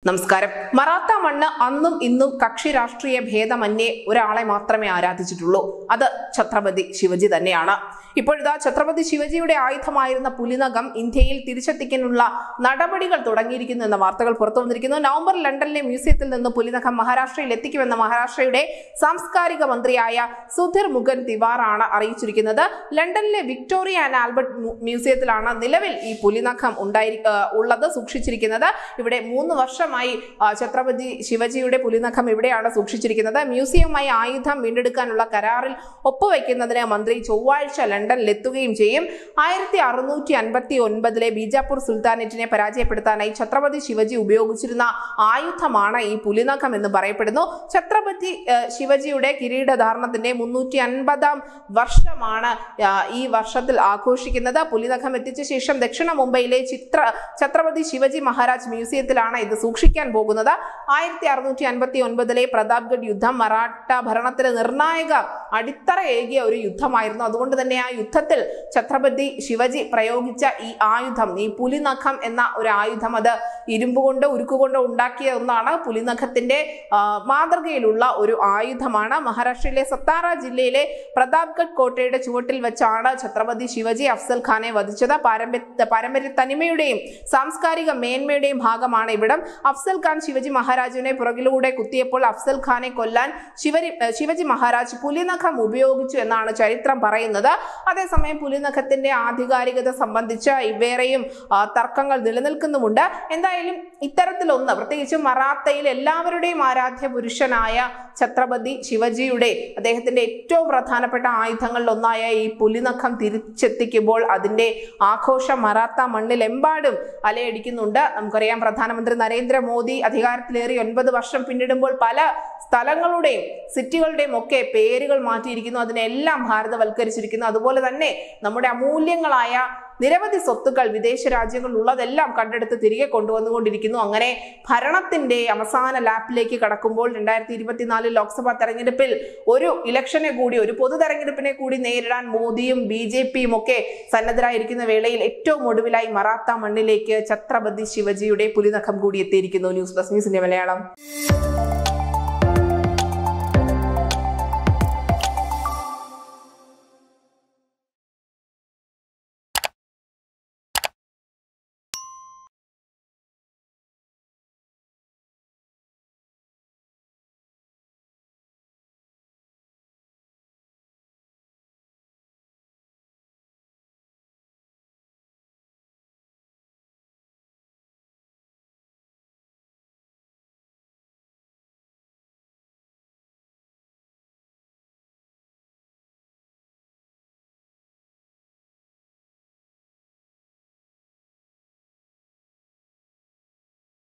നമസ്കാരം മറാത്ത മണ്ണ് അന്നും ഇന്നും കക്ഷി രാഷ്ട്രീയ ഭേദമന്യേ ഒരാളെ മാത്രമേ ആരാധിച്ചിട്ടുള്ളൂ അത് ഛത്രപതി ശിവജി തന്നെയാണ് ഇപ്പോഴിതാ ഛത്രപതി ശിവജിയുടെ ആയുധമായിരുന്ന പുലിനകം ഇന്ത്യയിൽ തിരിച്ചെത്തിക്കാനുള്ള നടപടികൾ തുടങ്ങിയിരിക്കുന്നു എന്ന വാർത്തകൾ പുറത്തു വന്നിരിക്കുന്നു നവംബർ ലണ്ടനിലെ മ്യൂസിയത്തിൽ നിന്ന് പുലിനകം മഹാരാഷ്ട്രയിൽ എത്തിക്കുമെന്ന് മഹാരാഷ്ട്രയുടെ സാംസ്കാരിക മന്ത്രിയായ സുധീർ മുഗൻ തിവാറാണ് അറിയിച്ചിരിക്കുന്നത് ലണ്ടനിലെ വിക്ടോറിയ ആൻഡ് ആൽബർട്ട് മ്യൂ- മ്യൂസിയത്തിലാണ് നിലവിൽ ഈ പുലിനഖം ഉണ്ടായി ആ, ഉള്ളത് സൂക്ഷിച്ചിരിക്കുന്നത് ഇവിടെ മൂന്ന് വർഷമായി ആ, ഛത്രപതി ശിവജിയുടെ പുലിനഖം ഇവിടെയാണ് സൂക്ഷിച്ചിരിക്കുന്നത് മ്യൂസിയവുമായി ആയുധം വീണ്ടെടുക്കാനുള്ള കരാറിൽ ഒപ്പുവെക്കുന്നതിന് മന്ത്രി ചൊവ്വാഴ്ച ലണ്ടനിൽ എത്തുകയും ചെയ്യും ആയിരത്തി അറുന്നൂറ്റി അൻപത്തി ഒൻപതിലെ ബീജാപ്പൂർ സുൽത്താനേറ്റിനെ പരാജയപ്പെടുത്താനായി ഛത്രപതി ശിവജി ഉപയോഗിച്ചിരുന്ന ആയുധമാണ് ഈ പുലിനഖം എന്ന് പറയപ്പെടുന്നു ഛത്രപതി ആ, ശിവജിയുടെ കിരീടധാരണത്തിന്റെ മുന്നൂറ്റി അൻപതാം വർഷമാണ് ആ, ഈ വർഷത്തിൽ ആഘോഷിക്കുന്നത് പുലിനഖം എത്തിച്ച ശേഷം ദക്ഷിണ മുംബൈയിലെ ചിത്ര ഛത്രപതി ശിവജി മഹാരാജ് മ്യൂസിയത്തിലാണ് ഇത് സൂക്ഷിക്കാൻ പോകുന്നത് ആയിരത്തി അറുന്നൂറ്റി അൻപത്തി ഒൻപതിലെ പ്രതാപ്ഗഡ് യുദ്ധം മറാഠ ഭരണത്തിന് നിർണായക അടിത്തറ ഏകിയ ഒരു യുദ്ധമായിരുന്നു അതുകൊണ്ട് തന്നെ ആ യുദ്ധത്തിൽ ഛത്രപതി ശിവജി പ്രയോഗിച്ച ഈ ആയുധം ഈ പുലിനഖം എന്ന ഒരു ആയുധം അത് ഇരുമ്പ് കൊണ്ട് ഉരുക്കുകൊണ്ട് ഉണ്ടാക്കിയ ഒന്നാണ് പുലിനഖത്തിന്റെ ആ, മാതൃകയിലുള്ള ഒരു ആയുധമാണ് മഹാരാഷ്ട്രയിലെ സത്താറ ജില്ലയിലെ പ്രതാപ്ഗഡ് കോട്ടയുടെ ചുവട്ടിൽ വെച്ചാണ് ഛത്രപതി ശിവജി അഫ്സൽ ഖാനെ വധിച്ചത് പാരമ്പര്യ പാരമ്പര്യ തനിമയുടെയും സാംസ്കാരിക മേന്മയുടെയും ഭാഗമാണ് ഇവിടം അഫ്സൽ ഖാൻ ശിവജി മഹാരാജിനെ പുറകിലൂടെ കുത്തിയപ്പോൾ അഫ്സൽ ഖാനെ കൊല്ലാൻ ശിവരി ഏഹ് ശിവജി മഹാരാജ് പുലിനഖം ഉപയോഗിച്ചു എന്നാണ് ചരിത്രം പറയുന്നത് അതേസമയം പുലിനഖത്തിന്റെ ആധികാരികത സംബന്ധിച്ച് വേറെയും ആ, തർക്കങ്ങൾ നിലനിൽക്കുന്നുമുണ്ട് എന്തായാലും ഇത്തരത്തിലൊന്ന് പ്രത്യേകിച്ച് മറാത്തയിൽ എല്ലാവരുടെയും ആരാധ്യ പുരുഷനായ ഛത്രപതി ശിവജിയുടെ അദ്ദേഹത്തിന്റെ ഏറ്റവും പ്രധാനപ്പെട്ട ആയുധങ്ങളിൽ ഒന്നായ ഈ പുലിനഖം തിരിച്ചെത്തിക്കുമ്പോൾ അതിന്റെ ആഘോഷം മറാത്ത മണ്ണിലെമ്പാടും അലയടിക്കുന്നുണ്ട് നമുക്കറിയാം പ്രധാനമന്ത്രി നരേന്ദ്രമോദി അധികാരത്തിലേറി ഒൻപത് വർഷം പിന്നിടുമ്പോൾ പല സ്ഥലങ്ങളുടെയും സിറ്റികളുടെയും ഒക്കെ പേരുകൾ മാറ്റിയിരിക്കുന്നു അതിനെല്ലാം ഭാരതവൽക്കരിച്ചിരിക്കുന്നു അതുപോലെ തന്നെ നമ്മുടെ അമൂല്യങ്ങളായ നിരവധി സ്വത്തുക്കൾ വിദേശ രാജ്യങ്ങളിൽ ഉള്ളതെല്ലാം കണ്ടെടുത്ത് തിരികെ കൊണ്ടുവന്നുകൊണ്ടിരിക്കുന്നു അങ്ങനെ ഭരണത്തിന്റെ അവസാന ലാപ്പിലേക്ക് കടക്കുമ്പോൾ രണ്ടായിരത്തി ഇരുപത്തിനാലിൽ ലോക്സഭാ തെരഞ്ഞെടുപ്പിൽ ഒരു ഇലക്ഷനെ കൂടി ഒരു പൊതു തെരഞ്ഞെടുപ്പിനെ കൂടി നേരിടാൻ മോദിയും ബി ജെ പിയും ഒക്കെ സന്നദ്ധരായിരിക്കുന്ന വേളയിൽ ഏറ്റവും ഒടുവിലായി മറാത്ത മണ്ണിലേക്ക് ഛത്രപതി ശിവജിയുടെ പുലിനഖം കൂടി എത്തിയിരിക്കുന്നു ന്യൂസ് ഡെസ്ക് ന്യൂസിന്റെ മലയാളം